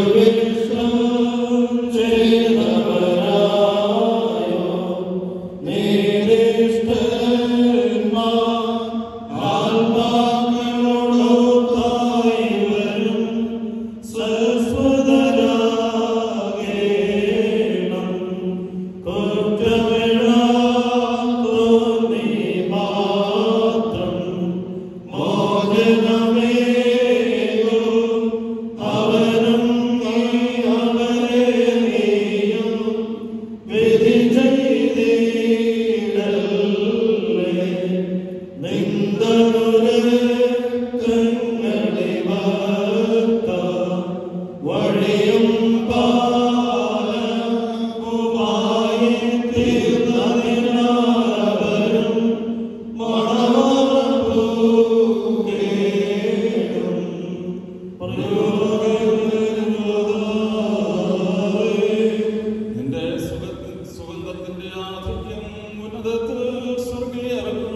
നിന്റെ സുഗ- സുഗന്ധത്തിന്റെ ആധിക്യം ഉന്നതത്തിൽ സ്വർഗീയർക്കും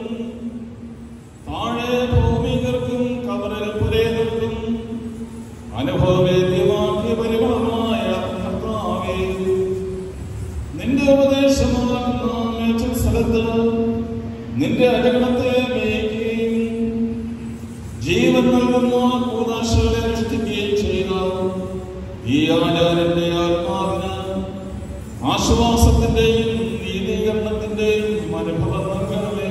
താഴെ ഭൗമികർക്കും കബറിൽ പുരേതർക്കും അനുഭവവേദ്യമാക്കിയ പരിമളമായ കർത്താവേ നിന്റെ ഉപദേശമാകുന്ന മേച്ചിൽ സ്ഥലത്ത് നിന്റെ അനുഗണത്തെ മേയ്ക്കുകയും ജീവൻ നൽകുന്ന കൂതാശകളെ അനുഷ്ഠിക്കുകയും ചെയ്ത ഈ ആചാരന്റെ ആത്മാവിന് ആശ്വാസത്തിന്റെയും നീതീകരണത്തിന്റെയും അനുഭവം നൽകണമേ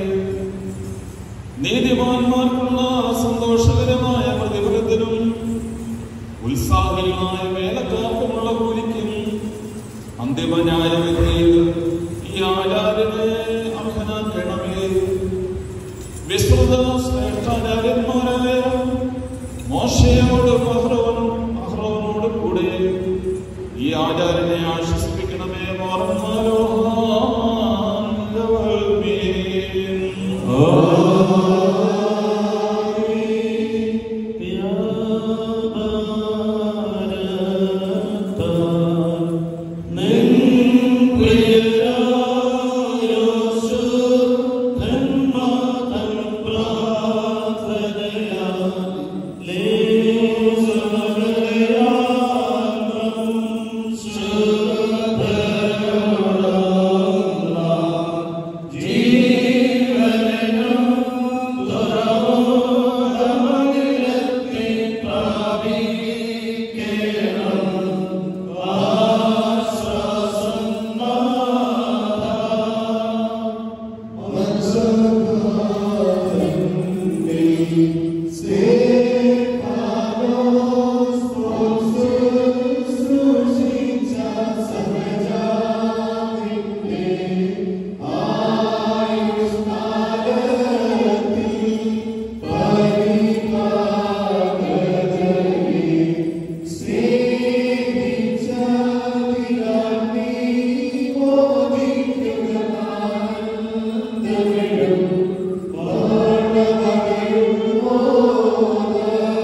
നീതിമാന്മാർക്കുള്ള സന്തോഷകരമായ പ്രതിഫലത്തിനും ഉത്സാഹമായ വേലക്കാർക്കുമുള്ള കൂലിക്കും അന്തിമന്യായ വിധിയിൽ ഈ ആചാര്യനെ അർഹനാക്കണമേ വിസ്തൃത ശ്രേഷ്ഠാചാര്യന്മാരായ മോശയോട് അഹ്റോനും അഹ്റോനോട് കൂടെ ഈ ആചാര്യനെ ആശ്വസിപ്പിക്കണമേ മാറുന്നാലോ ും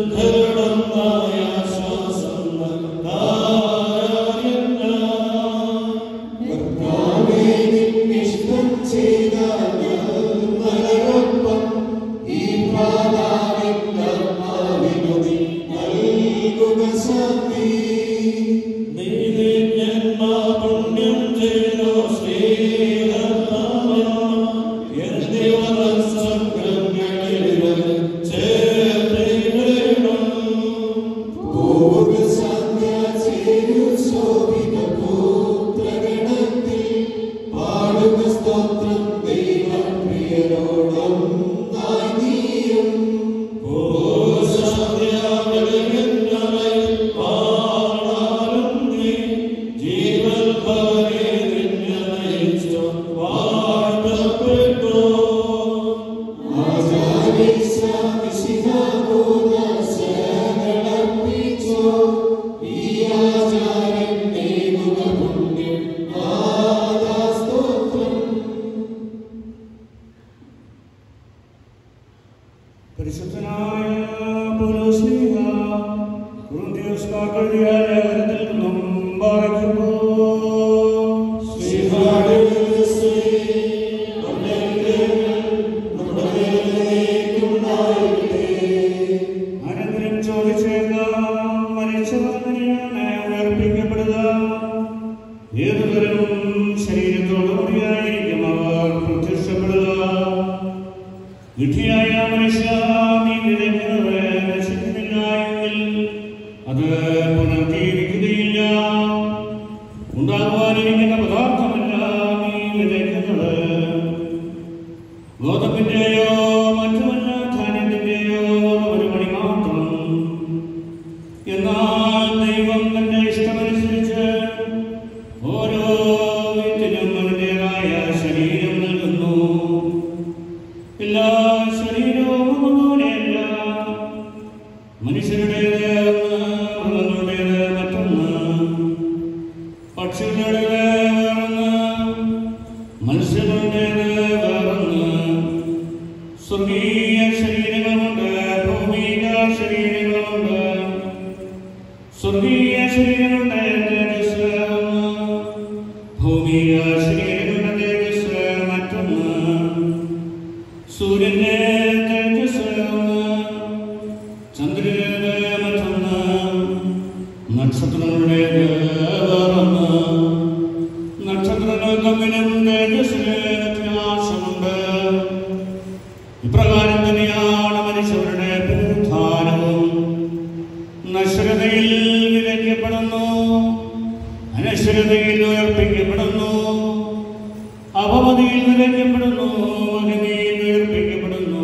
പരിശുദ്ധനായ പൗലോസ്ലീഹ കുറുന്തിയോസ്കാർക്ക് എഴുതിയ ലേഖനത്തിൽ നിന്നും പാറയ്ക്കുന്നു. അനന്തരം ചോദിച്ചേക്കാം മരിച്ചവർ എങ്ങനെയാണ് ഉയർപ്പിക്കപ്പെടുക ഏതുതരം ശരീരത്തോടുകൂടിയായിരിക്കും അവർ പ്രത്യക്ഷപ്പെടുക വിധിയായ മനുഷ്യ നീ വിതയ്ക്കുന്നത് നശിക്കുന്നില്ല എങ്കിൽ അത് പുനർജീവിക്കുകയില്ല ഉണ്ടാകുവാനിരിക്കുന്ന പദാർത്ഥമല്ല നീ വിതയ്ക്കുന്നത് ഗോതമ്പിന്റെയോ മറ്റുമല്ല ധാന്യത്തിന്റെയോ ഒരു മണി മാത്രം എന്നാൽ ദൈവം തന്റെ ഇഷ്ടമനുസരിച്ച് ഓരോ വീട്ടിലും അതിൻ്റെതായ ശരീരം നൽകുന്നു എല്ലാ ശരീരവും ഒന്നുപോലെയല്ല മനുഷ്യരുടേത് ഒന്ന് മൃഗങ്ങളുടേത് മറ്റൊന്ന് പക്ഷികളുടേത് വേറൊന്ന് മത്സ്യങ്ങളുടേത് വേറൊന്ന് സ്വർഗീയ ശരീരങ്ങളുണ്ട് ഭൗമിക ശരീരങ്ങളുണ്ട് സ്വർഗീയ ശരീരങ്ങളുടെ തേജസ് ഒന്ന് ഭൗമിക ശരീരങ്ങളുടെ തേജസ് മറ്റൊന്ന് സൂര്യന്റെ തേജസ് ഒന്ന് ചന്ദ്രന്റെ മറ്റൊന്ന് നക്ഷത്രങ്ങളുടേത് വേറൊന്ന് നക്ഷത്രങ്ങൾ തമ്മിലും തേജസ്സിന് വ്യത്യാസമുണ്ട് ഇപ്രകാരം തന്നെയാണ് മനുഷ്യരുടെ പുനരുത്ഥാനവും നശ്വരതയിൽ വിതയ്ക്കപ്പെടുന്നു അനശ്വരതയിൽ ഉയർപ്പിക്കപ്പെടുന്നു അപമതിയിൽ വിതയ്ക്കപ്പെടുന്നു മഹിമയിൽ ഉയർപ്പിക്കപ്പെടുന്നു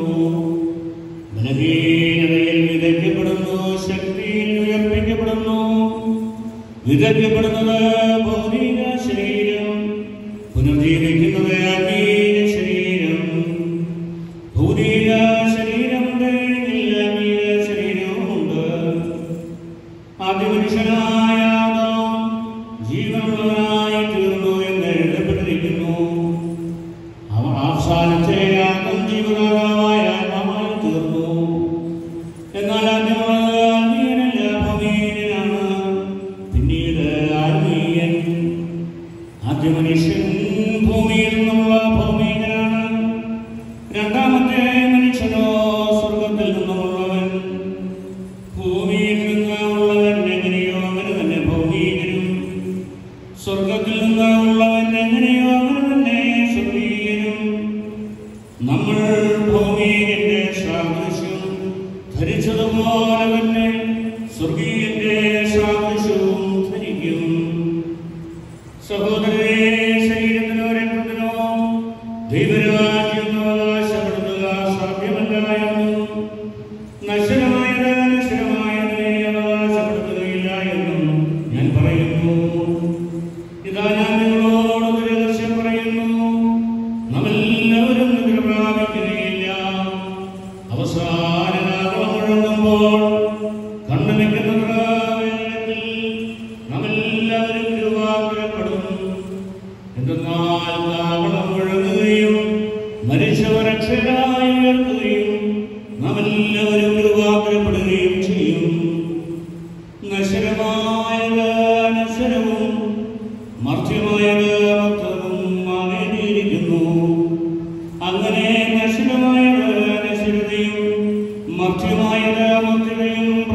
ബലഹീനതയിൽ വിതയ്ക്കപ്പെടുന്നു ശക്തിയിൽ ഉയർപ്പിക്കപ്പെടുന്നു വിതയ്ക്കപ്പെടുന്നത് ഭൗതിക ശരീരം പുനർജീവിക്കുന്നത് ആത്മീയ ശരീരം ഭൗതിക ശരീരമുണ്ട് ആത്മീയ ശരീരവുമുണ്ട് ആദ്യ മനുഷ്യനായ ആദാം ജീവനുള്ളവനായി തീർന്നു എന്ന് എഴുതപ്പെട്ടിരിക്കുന്നു അവൻ അവസാനത്തെ ആദം ജീവനാഥാവായ ആത്മാവായി തീർന്നു എന്നാൽ ആദ്യമുള്ളത് ആത്മീയനല്ല ഭൗമീയനാണ് പിന്നീട് ആത്മീയൻ ആദ്യ മനുഷ്യൻ ഭൂമിയിൽ നിന്നുള്ള ഭൗമികനാണ് രണ്ടാമത്തെ മനുഷ്യനോ സ്വർഗത്തിൽ നിന്നുമുള്ളവൻ ഭൂമിയിൽ നിന്നുള്ളവൻ എങ്ങനെയോ അങ്ങനെ തന്നെ ഭൗമികനും സ്വർഗത്തിൽ നിന്നുള്ളവൻ എങ്ങനെയോ അങ്ങനെ തന്നെ സ്വർഗീയനും നമ്മൾ ഭൗമികന്റെ സാദൃശ്യം ധരിച്ചതുപോലെ തന്നെ സ്വർഗീയന്റെ സാദൃശ്യവും ധരിക്കും സഹോദരരെ ശരീരത്തിനോ രക്തത്തിനോ ദൈവരാജ്യം അവകാശപ്പെടുത്തുക സാധ്യമല്ല എന്നും നശ്വരമായത് നശ്വരമായതിനെ അവകാശപ്പെടുത്തുകയില്ല എന്നും ഞാൻ പറയുന്നു ഇതാ ഞാൻ നിങ്ങളോട് ഒരു രഹസ്യം പറയുന്നു നമ്മെല്ലാവരും നിദ്ര പ്രാപിക്കുകയില്ല അവസാന നാഗളം മുഴങ്ങുമ്പോൾ കണ്ണുവെക്കുന്ന വേളയിൽ നമ്മെല്ലാവരും രൂപാന്തരപ്പെടും എന്തെന്നാൽ നാഗളം മുഴങ്ങുകയും മരിച്ചവർ അക്ഷരായി ഉയർത്തുകയും നാമെല്ലാവരും രൂപാന്തരപ്പെടുകയും ചെയ്യും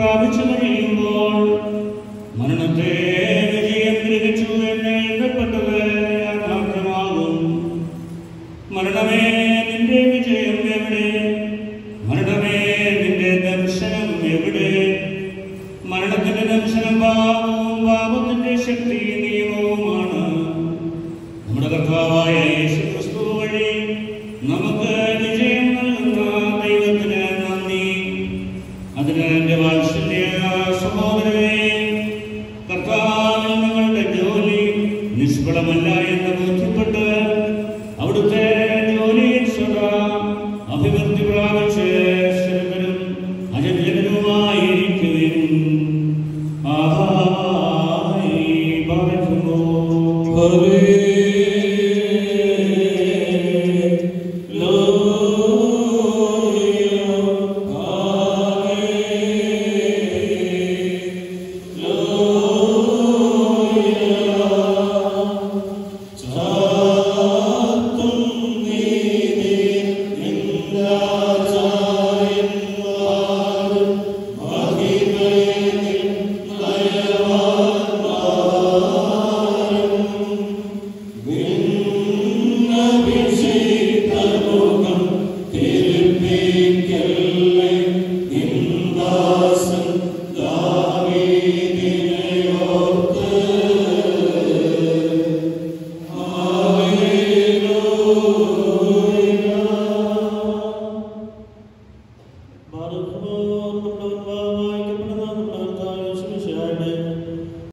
പ്രാപിച്ചു കഴിയുമ്പോൾ മരണത്തെ വിജയം ഗ്രഹിച്ചു എന്ന് എഴുതപ്പെട്ടത് യാഥാർത്ഥ്യമാകും മരണമേ നിന്റെ വിജയം എവിടെ മരണമേ നിന്റെ ദർശനം എവിടെ മരണത്തിന്റെ ദർശനം പാപവും പാപത്തിന്റെ ശക്തി നിയമവുമാണ് നമ്മുടെ കർത്താവായ യേശു ക്രിസ്തു വഴി നമുക്ക് വിജയം നൽകുന്ന ദൈവത്തിന് നന്ദി അതിന് എൻ്റെ വാത്സല്യ സഹോദരനെ കർത്താവിൽ നിങ്ങളുടെ ജോലി നിഷ്ഫലമല്ല എന്ന് ബോധ്യപ്പെട്ട് അവിടുത്തെ ജോലിയിൽ സദാ അഭിവൃദ്ധി പ്രാപിച്ച് സ്ഥിരതരും അജജനരുമായിരിക്കുവിൻ ആഹായി പറയുന്നു ഹല്ലേലൂയ